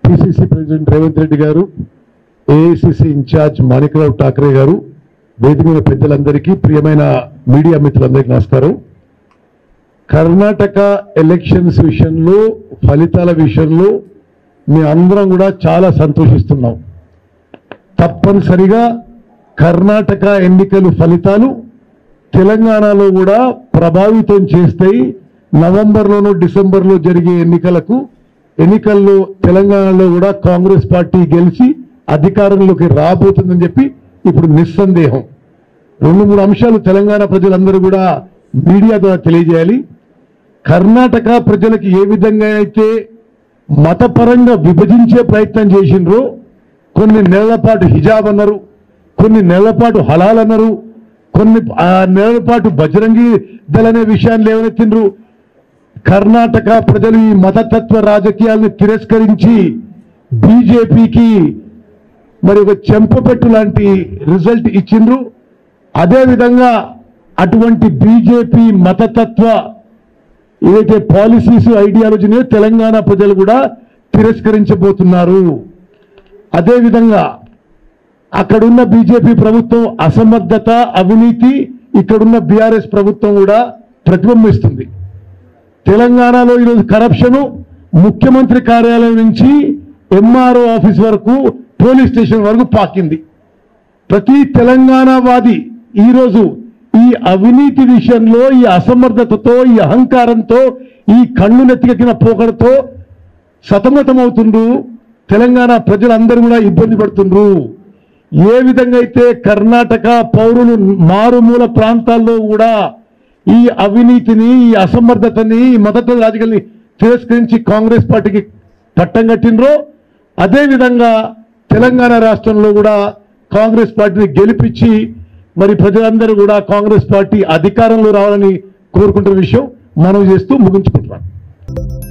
PCC president Revanth Reddy గారు AICC incharge Manikrao Thackeray గారు వేదిక మీద పెద్దలందరికీ ప్రియమైన మీడియా మిత్రులందరికీ నమస్కారం కర్ణాటక ఎలక్షన్స్ విషయంలో ఫలితాల విషయంలో మీ అందరం కూడా చాలా సంతోషిస్తున్నాం తప్పనిసరిగా కర్ణాటక ఎన్నికలు ఫలితాలు తెలంగాణలో కూడా ప్రభావితం చేస్తాయి నవంబర్లోనూ డిసెంబర్లో జరిగే ఎన్నికలకు ఎన్నికల్లో తెలంగాణలో కూడా కాంగ్రెస్ పార్టీ గెలిచి అధికారంలోకి రాబోతుందని చెప్పి ఇప్పుడు నిస్సందేహం రెండు మూడు అంశాలు తెలంగాణ ప్రజలందరూ కూడా మీడియా ద్వారా తెలియజేయాలి కర్ణాటక ప్రజలకు ఏ విధంగా అయితే మతపరంగా విభజించే ప్రయత్నం చేసిండ్రో కొన్ని నెలల పాటు హిజాబ్ అన్నారు కొన్ని నెలల పాటు హలాల్ అన్నారు కొన్ని ఆ నెలల పాటు బజరంగి దళ అనే విషయాన్ని లేవనెత్తిండ్రు కర్ణాటక ప్రజలు ఈ మతతత్వ రాజకీయాలను తిరస్కరించి బీజేపీకి మరి ఒక చెంపపెట్టు లాంటి రిజల్ట్ ఇచ్చిండ్రు అదేవిధంగా అటువంటి బీజేపీ మతతత్వ ఏదైతే పాలసీస్ ఐడియాలజీని తెలంగాణ ప్రజలు కూడా తిరస్కరించబోతున్నారు అదేవిధంగా అక్కడున్న బీజేపీ ప్రభుత్వం అసమర్థత అవినీతి ఇక్కడున్న బీఆర్ఎస్ ప్రభుత్వం కూడా ప్రతిబింబిస్తుంది తెలంగాణలో ఈరోజు కరప్షను ముఖ్యమంత్రి కార్యాలయం నుంచి ఎంఆర్ఓ ఆఫీస్ వరకు పోలీస్ స్టేషన్ వరకు పాకింది ప్రతి తెలంగాణ వాది ఈరోజు ఈ అవినీతి విషయంలో ఈ అసమర్థతతో ఈ అహంకారంతో ఈ కళ్ళు నెత్తికెక్కిన పోకడతో సతమతమవుతుండ్రు తెలంగాణ ప్రజలందరూ కూడా ఇబ్బంది పడుతుండ్రు ఏ విధంగా అయితే కర్ణాటక పౌరులు మారుమూల ప్రాంతాల్లో కూడా ఈ అవినీతిని ఈ అసమర్థతని ఈ మద్దతు రాజకీయాల్ని తిరస్కరించి కాంగ్రెస్ పార్టీకి పట్టం కట్టినరో అదేవిధంగా తెలంగాణ రాష్ట్రంలో కూడా కాంగ్రెస్ పార్టీని గెలిపించి మరి ప్రజలందరూ కూడా కాంగ్రెస్ పార్టీ అధికారంలో రావాలని కోరుకుంటున్న విషయం మనవి చేస్తూ ముగించుకుంటున్నాను